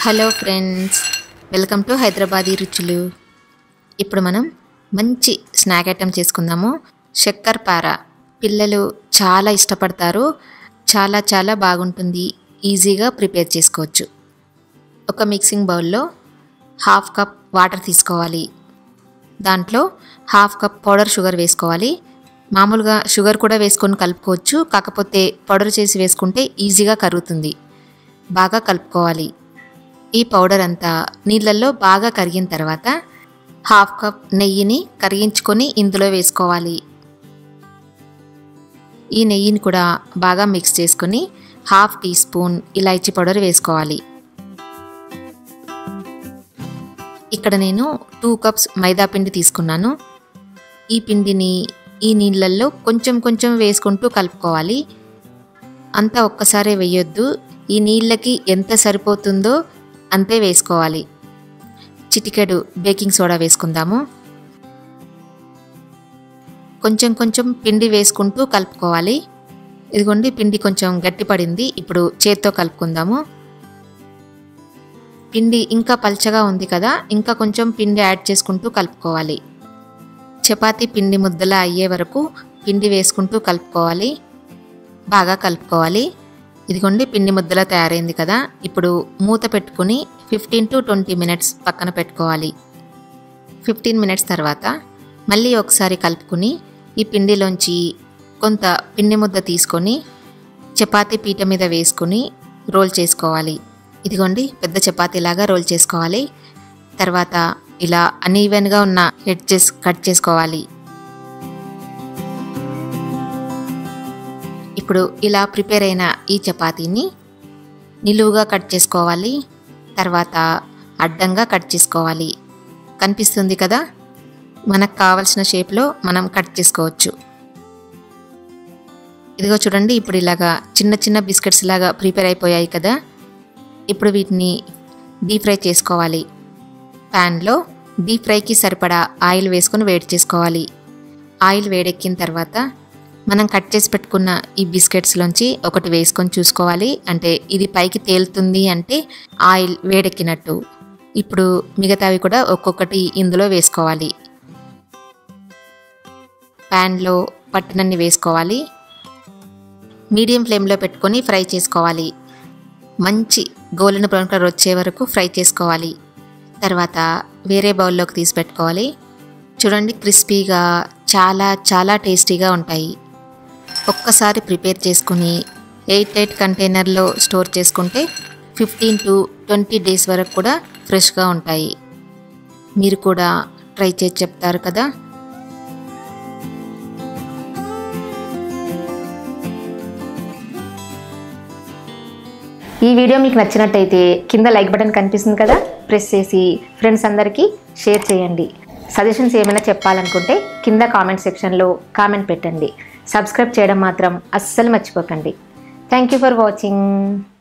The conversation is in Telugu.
hello friends welcome to Hyderabadi రుచులు ఇప్పుడు మనం మంచి స్నాక్ ఐటెం చేసుకుందాము చక్కర్ పార పిల్లలు చాలా ఇష్టపడతారు చాలా చాలా బాగుంటుంది ఈజీగా ప్రిపేర్ చేసుకోవచ్చు ఒక మిక్సింగ్ బౌల్లో హాఫ్ కప్ వాటర్ తీసుకోవాలి దాంట్లో హాఫ్ కప్ పౌడర్ షుగర్ వేసుకోవాలి మామూలుగా షుగర్ కూడా వేసుకొని కలుపుకోవచ్చు కాకపోతే పౌడర్ చేసి వేసుకుంటే ఈజీగా కరుగుతుంది బాగా కలుపుకోవాలి ఈ పౌడర్ అంతా నీళ్ళల్లో బాగా కరిగిన తర్వాత హాఫ్ కప్ నెయ్యిని కరిగించుకొని ఇందులో వేసుకోవాలి ఈ నెయ్యిని కూడా బాగా మిక్స్ చేసుకొని హాఫ్ టీ స్పూన్ ఇలాచీ పౌడర్ వేసుకోవాలి ఇక్కడ నేను టూ కప్స్ మైదా పిండి తీసుకున్నాను ఈ పిండిని ఈ నీళ్ళల్లో కొంచెం కొంచెం వేసుకుంటూ కలుపుకోవాలి అంతా ఒక్కసారే వేయొద్దు ఈ నీళ్ళకి ఎంత సరిపోతుందో అంతే వేసుకోవాలి చిటికెడు బేకింగ్ సోడా వేసుకుందాము కొంచెం కొంచెం పిండి వేసుకుంటూ కలుపుకోవాలి ఇదిగోండి పిండి కొంచెం గట్టిపడింది ఇప్పుడు చేత్తో కలుపుకుందాము పిండి ఇంకా పల్చగా ఉంది కదా ఇంకా కొంచెం పిండి యాడ్ చేసుకుంటూ కలుపుకోవాలి చపాతీ పిండి ముద్దలా అయ్యే వరకు పిండి వేసుకుంటూ కలుపుకోవాలి బాగా కలుపుకోవాలి ఇదిగోండి పిండి ముద్దలా తయారైంది కదా ఇప్పుడు మూత పెట్టుకుని ఫిఫ్టీన్ టు ట్వంటీ మినిట్స్ పక్కన పెట్టుకోవాలి ఫిఫ్టీన్ మినిట్స్ తర్వాత మళ్ళీ ఒకసారి కలుపుకుని ఈ పిండిలోంచి కొంత పిండి ముద్ద తీసుకొని చపాతీ పీట మీద వేసుకుని రోల్ చేసుకోవాలి ఇదిగోండి పెద్ద చపాతీలాగా రోల్ చేసుకోవాలి తర్వాత ఇలా అన్ఈవెన్గా ఉన్న హెడ్జెస్ కట్ చేసుకోవాలి ఇప్పుడు ఇలా ప్రిపేర్ అయిన ఈ చపాతీని నిలువుగా కట్ చేసుకోవాలి తర్వాత అడ్డంగా కట్ చేసుకోవాలి కనిపిస్తుంది కదా మనకు కావలసిన షేప్లో మనం కట్ చేసుకోవచ్చు ఇదిగో చూడండి ఇప్పుడు ఇలాగా చిన్న చిన్న బిస్కెట్స్ లాగా ప్రిపేర్ అయిపోయాయి కదా ఇప్పుడు వీటిని డీప్ ఫ్రై చేసుకోవాలి ప్యాన్లో డీప్ ఫ్రైకి సరిపడా ఆయిల్ వేసుకొని వేడి చేసుకోవాలి ఆయిల్ వేడెక్కిన తర్వాత మనం కట్ చేసి పెట్టుకున్న ఈ బిస్కెట్స్లోంచి ఒకటి వేసుకొని చూసుకోవాలి అంటే ఇది పైకి తేలుతుంది అంటే ఆయిల్ వేడెక్కినట్టు ఇప్పుడు మిగతావి కూడా ఒక్కొక్కటి ఇందులో వేసుకోవాలి ప్యాన్లో పట్టినన్ని వేసుకోవాలి మీడియం ఫ్లేమ్లో పెట్టుకొని ఫ్రై చేసుకోవాలి మంచి గోల్డెన్ బ్రౌన్ కలర్ వచ్చే వరకు ఫ్రై చేసుకోవాలి తర్వాత వేరే బౌల్లోకి తీసి పెట్టుకోవాలి చూడండి క్రిస్పీగా చాలా చాలా టేస్టీగా ఉంటాయి ఒక్కసారి ప్రిపేర్ చేసుకుని ఎయిట్ ఎయిట్ కంటైనర్లో స్టోర్ చేసుకుంటే ఫిఫ్టీన్ టు ట్వంటీ డేస్ వరకు కూడా ఫ్రెష్గా ఉంటాయి మీరు కూడా ట్రై చేసి చెప్తారు కదా ఈ వీడియో మీకు నచ్చినట్టయితే కింద లైక్ బటన్ కనిపిస్తుంది కదా ప్రెస్ చేసి ఫ్రెండ్స్ అందరికీ షేర్ చేయండి సజెషన్స్ ఏమైనా చెప్పాలనుకుంటే కింద కామెంట్ సెక్షన్లో కామెంట్ పెట్టండి సబ్స్క్రైబ్ చేయడం మాత్రం అస్సలు మర్చిపోకండి థ్యాంక్ యూ ఫర్ వాచింగ్